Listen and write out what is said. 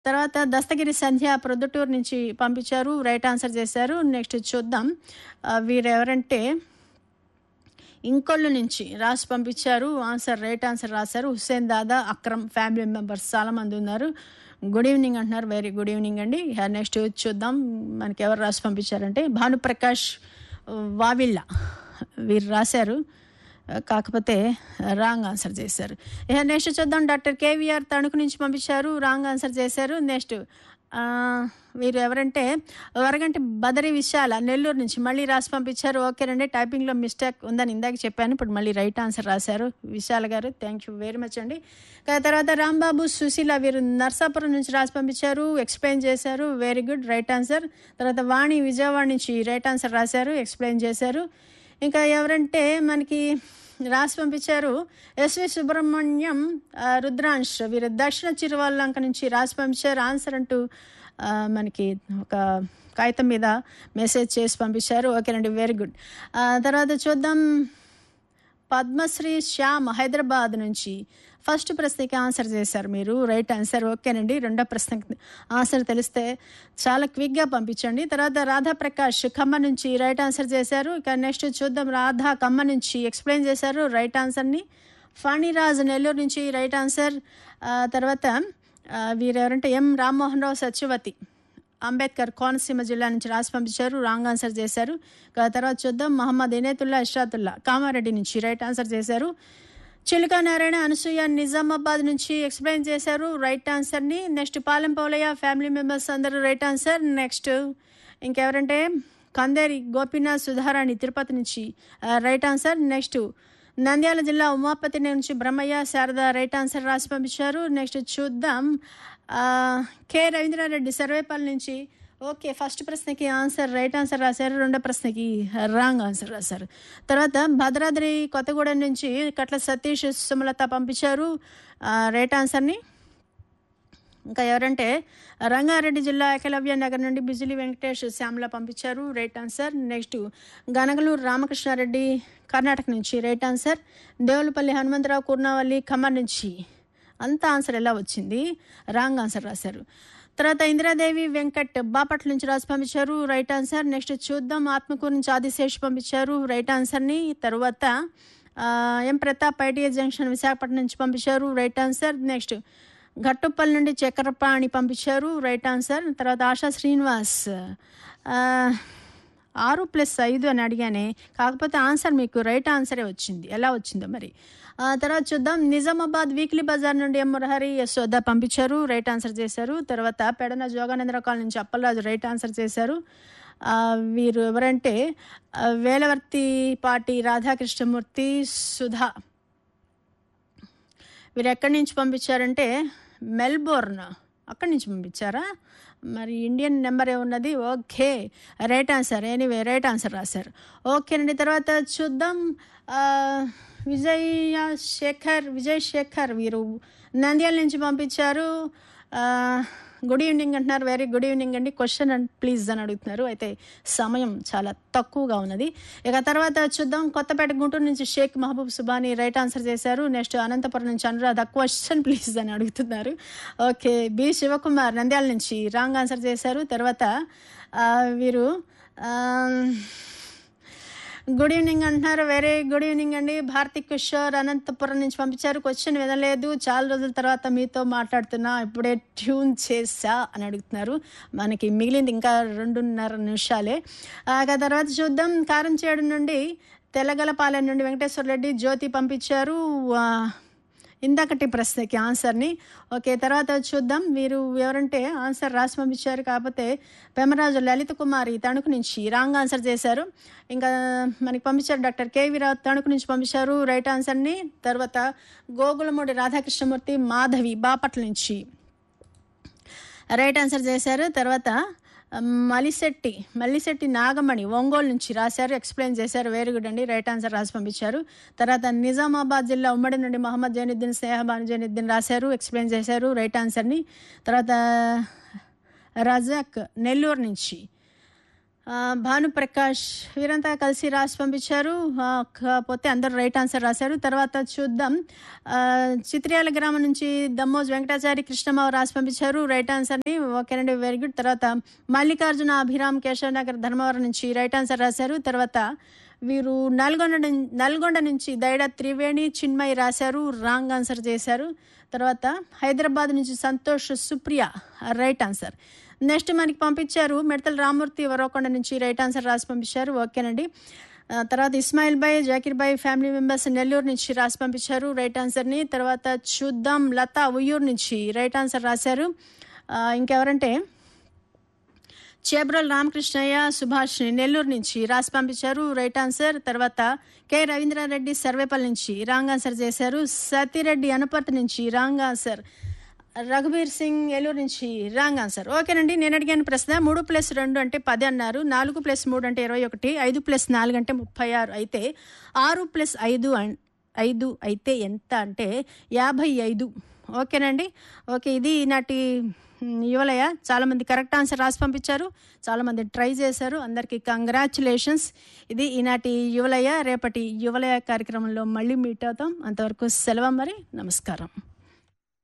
తర్వాత దస్తగిరి సంధ్య ప్రొద్దుటూరు నుంచి పంపించారు రైట్ ఆన్సర్ చేశారు నెక్స్ట్ చూద్దాం ఆ, వీరెవరంటే ఇంకొల్లు నుంచి రాసి పంపించారు ఆన్సర్ రైట్ ఆన్సర్ రాశారు హుస్సేన్ దాదా అక్రమ్ ఫ్యామిలీ మెంబర్స్ చాలా మంది ఉన్నారు గుడ్ ఈవినింగ్ అంటున్నారు వెరీ గుడ్ ఈవినింగ్ అండి నెక్స్ట్ చూద్దాం మనకి ఎవరు రాసి పంపించారంటే భానుప్రకాష్ వావిళ్ళ వీరు రాశారు కాకపోతే రాంగ్ ఆన్సర్ చేశారు ఇక నెక్స్ట్ చూద్దాం డాక్టర్ కేవీఆర్ తణుకు నుంచి పంపించారు రాంగ్ ఆన్సర్ చేశారు నెక్స్ట్ ఆ, వీరు ఎవరంటే వరగంటి బదరి విశాల నెల్లూరు నుంచి మళ్ళీ రాసి పంపించారు ఓకేనండి టైపింగ్లో మిస్టేక్ ఉందని ఇందాక చెప్పాను ఇప్పుడు మళ్ళీ రైట్ ఆన్సర్ రాశారు విశాల గారు థ్యాంక్ యూ వెరీ మచ్ అండి ఇక తర్వాత రాంబాబు సుశీల వీరు నర్సాపురం నుంచి రాసి పంపించారు ఎక్స్ప్లెయిన్ చేశారు వెరీ గుడ్ రైట్ ఆన్సర్ తర్వాత వాణి విజయవాడ నుంచి రైట్ ఆన్సర్ రాశారు ఎక్స్ప్లెయిన్ చేశారు ఇంకా ఎవరంటే మనకి రాసి పంపించారు ఎస్వి సుబ్రహ్మణ్యం ఆ, రుద్రాంశ్ వీరు దక్షిణ చిరువల్లంక నుంచి రాసి పంపించారు ఆన్సర్ అంటూ ఆ, మనకి ఒక కాగితం మీద మెసేజ్ చేసి పంపించారు ఓకేనండి వెరీ గుడ్ ఆ, తర్వాత చూద్దాం పద్మశ్రీ శ్యామ్ హైదరాబాద్ నుంచి ఫస్ట్ ప్రశ్నకి ఆన్సర్ చేశారు మీరు రైట్ ఆన్సర్ ఓకేనండి రెండో ప్రశ్నకి ఆన్సర్ తెలిస్తే చాలా క్విక్గా పంపించండి తర్వాత రాధా ప్రకాష్ ఖమ్మ నుంచి రైట్ ఆన్సర్ చేశారు ఇక నెక్స్ట్ చూద్దాం రాధా ఖమ్మ నుంచి ఎక్స్ప్లెయిన్ చేశారు రైట్ ఆన్సర్ని ఫణిరాజ్ నెల్లూరు నుంచి రైట్ ఆన్సర్ ఆ, తర్వాత ఆ, వీరెవరంటే ఎం రామ్మోహన్ రావు సత్యవతి అంబేద్కర్ కోనసీమ జిల్లా నుంచి రాసి పంపించారు రాంగ్ ఆన్సర్ చేశారు ఇక తర్వాత చూద్దాం మహమ్మద్ ఇనేతుల్లా ఇష్రాతుల్లా కామారెడ్డి నుంచి రైట్ ఆన్సర్ చేశారు చిలుక నారాయణ అనసూయ నిజామాబాద్ నుంచి ఎక్స్ప్లెయిన్ చేశారు రైట్ ఆన్సర్ని next Palem Paulaiah family members అందరూ రైట్ ఆన్సర్ నెక్స్ట్ ఇంకెవరంటే కందేరి గోపీనాథ్ సుధారాణి తిరుపతి నుంచి ఆ, రైట్ ఆన్సర్ నెక్స్ట్ నంద్యాల జిల్లా ఉమాపతి నుంచి బ్రహ్మయ్య శారద రైట్ ఆన్సర్ రాసి పంపించారు నెక్స్ట్ చూద్దాం ఆ, కె రవీంద్రారెడ్డి సర్వేపల్లి నుంచి ఓకే ఫస్ట్ ప్రశ్నకి ఆన్సర్ రైట్ ఆన్సర్ రాశారు రెండో ప్రశ్నకి రాంగ్ ఆన్సర్ రాశారు తర్వాత భద్రాద్రి కొత్తగూడెం నుంచి కట్ల సతీష్ సుమలత పంపించారు ఆ, రైట్ ఆన్సర్ని ఇంకా ఎవరంటే రంగారెడ్డి జిల్లా ఏకలవ్య నగర్ నుండి బిజిలి వెంకటేష్ శ్యామల పంపించారు right answer next Ganagaluru Ramakrishna Reddy Karnataka నుంచి రైట్ ఆన్సర్ దేవులపల్లి హనుమంతరావు కుర్నావల్లి ఖమ్మం నుంచి అంత ఆన్సర్ ఎలా వచ్చింది రాంగ్ ఆన్సర్ రాశారు తర్వాత ఇందిరాదేవి వెంకట్ బాపట్ల నుంచి రాసి పంపించారు రైట్ ఆన్సర్ నెక్స్ట్ చూద్దాం ఆత్మకూరు నుంచి ఆదిశేష్ పంపించారు రైట్ ఆన్సర్ని తర్వాత ఆ, M Pratap ITI junction Visakhapatnam నుంచి పంపించారు రైట్ ఆన్సర్ నెక్స్ట్ ఘట్టుప్పల్ నుండి చక్రపాణి పంపించారు రైట్ ఆన్సర్ తర్వాత ఆశా శ్రీనివాస్ ఆ, ఆరు ప్లస్ ఐదు అని అడిగానే కాకపోతే ఆన్సర్ మీకు రైట్ ఆన్సరే వచ్చింది ఎలా వచ్చిందో మరి ఆ తర్వాత చూద్దాం నిజామాబాద్ వీక్లీ బజార్ నుండి ఎం మురహరి యశోద పంపించారు రైట్ ఆన్సర్ చేశారు తర్వాత పెడన జోగానందర కాలనీ నుంచి అప్పలరాజు రైట్ ఆన్సర్ చేశారు ఆ, వీరు ఎవరంటే ఆ, వేలవర్తి పాటి రాధాకృష్ణమూర్తి సుధా వీరు ఎక్కడి నుంచి పంపించారంటే మెల్బోర్న్ అక్కడి నుంచి పంపించారా మరి ఇండియన్ నెంబర్ ఏమున్నది okay right answer anyway right answer రాశారు ఓకేనండి తర్వాత చూద్దాం ఆ, విజయ శేఖర్ విజయ్ శేఖర్ వీరు నంద్యాల నుంచి పంపించారు ఆ, గుడ్ ఈవినింగ్ అంటున్నారు వెరీ గుడ్ ఈవినింగ్ అండి క్వశ్చన్ అండ్ ప్లీజ్ అని అడుగుతున్నారు అయితే సమయం చాలా తక్కువగా ఉన్నది ఇక తర్వాత చూద్దాం కొత్తపేట గుంటూరు నుంచి షేక్ మహబూబ్ సుబాని రైట్ ఆన్సర్ చేశారు నెక్స్ట్ అనంతపురం నుంచి అనురాధ క్వశ్చన్ ప్లీజ్ అని అడుగుతున్నారు ఓకే బి శివకుమార్ నంద్యాల నుంచి రాంగ్ ఆన్సర్ చేశారు తర్వాత ఆ, వీరు ఆ, గుడ్ ఈవినింగ్ అంటున్నారు వెరీ గుడ్ ఈవినింగ్ అండి భారతి కిషోర్ అనంతపురం నుంచి పంపించారు క్వశ్చన్ వినలేదు చాలా రోజుల తర్వాత మీతో మాట్లాడుతున్నా ఇప్పుడే ట్యూన్ చేసా అని అడుగుతున్నారు మనకి మిగిలింది ఇంకా రెండున్నర నిమిషాలే ఆ ఇక తర్వాత చూద్దాం కారంచేడు నుండి తెల్లగలపాలెం నుండి వెంకటేశ్వర రెడ్డి జ్యోతి పంపించారు ఆ, ఇందాకటి ప్రశ్నకి ఆన్సర్ని ఓకే తర్వాత చూద్దాం మీరు ఎవరంటే ఆన్సర్ రాసి పంపించారు కాకపోతే పెమరాజు లలిత కుమారి తణుకు నుంచి రాంగ్ ఆన్సర్ చేశారు ఇంకా మనకి పంపించారు డాక్టర్ కేవీ రావు తణుకు నుంచి పంపించారు రైట్ ఆన్సర్ని తర్వాత గోగులమూడి రాధాకృష్ణమూర్తి మాధవి బాపట్ల నుంచి రైట్ ఆన్సర్ చేశారు తర్వాత మలిశెట్టి మల్లిశెట్టి నాగమణి ఒంగోలు నుంచి రాశారు ఎక్స్ప్లెయిన్ చేశారు వెరీ గుడ్ అండి రైట్ ఆన్సర్ రాసి పంపించారు తర్వాత నిజామాబాద్ జిల్లా ఉమ్మడి నుండి మహమ్మద్ జైనుద్దీన్ స్నేహబాను జైనుద్దీన్ రాశారు ఎక్స్ప్లెయిన్ చేశారు రైట్ ఆన్సర్ని తర్వాత రజాక్ నెల్లూరు నుంచి ఆ, భానుప్రకాష్ వీరంతా కలిసి రాసి పంపించారు ఆ, కాకపోతే అందరూ రైట్ ఆన్సర్ రాశారు తర్వాత చూద్దాం ఆ, చిత్రియాల గ్రామం నుంచి దమ్మోజ్ వెంకటాచారి కృష్ణమావ రాసి పంపించారు రైట్ ఆన్సర్ని ఓకేనండి వెరీ గుడ్ తర్వాత మల్లికార్జున అభిరామ్ కేశవ్ నగర్ ధర్మవరం నుంచి రైట్ ఆన్సర్ రాశారు తర్వాత వీరు నల్గొండ నుం- నల్గొండ నుంచి దైడ త్రివేణి చిన్మయి రాశారు రాంగ్ ఆన్సర్ చేశారు తర్వాత హైదరాబాద్ నుంచి Santosh Supriya right answer next మనకి పంపించారు మిడతల రామూర్తి వరవకొండ నుంచి రైట్ ఆన్సర్ రాసి పంపించారు ఓకేనండి ఆ, తర్వాత ఇస్మాయిల్ బాయ్ జాకిర్ బాయ్ ఫ్యామిలీ మెంబర్స్ నెల్లూరు నుంచి రాసి పంపించారు రైట్ ఆన్సర్ని తర్వాత చూద్దాం లతా ఉయ్యూరు నుంచి రైట్ ఆన్సర్ రాశారు ఆ, ఇంకెవరంటే చేబ్రల్ రామకృష్ణయ్య సుభాష్ నెల్లూరు నుంచి రాసి పంపించారు రైట్ ఆన్సర్ తర్వాత కె రవీంద్రారెడ్డి సర్వేపల్లి నుంచి రాంగ్ ఆన్సర్ చేశారు సతిరెడ్డి అనుపర్తి నుంచి రాంగ్ ఆన్సర్ రఘుబీర్ సింగ్ ఏలూరు నుంచి రాంగ్ ఆన్సర్ ఓకేనండి నేను అడిగాను ప్రశ్న మూడు ప్లస్ రెండు అంటే పది అన్నారు నాలుగు ప్లస్ మూడు అంటే ఇరవై ఒకటి ఐదు ప్లస్ నాలుగు అంటే ముప్పై ఆరు అయితే ఆరు ప్లస్ ఐదు అన్- ఐదు అయితే ఎంత అంటే యాభై ఐదు ఓకేనండి ఓకే ఇది ఈనాటి మ్, యువలయ చాలామంది కరెక్ట్ ఆన్సర్ రాసి పంపించారు చాలామంది ట్రై చేశారు అందరికీ కంగ్రాచులేషన్స్ ఇది ఈనాటి యువలయ రేపటి యువలయ కార్యక్రమంలో మళ్ళీ మీట్ అవుతాం అంతవరకు సెలవు మరి నమస్కారం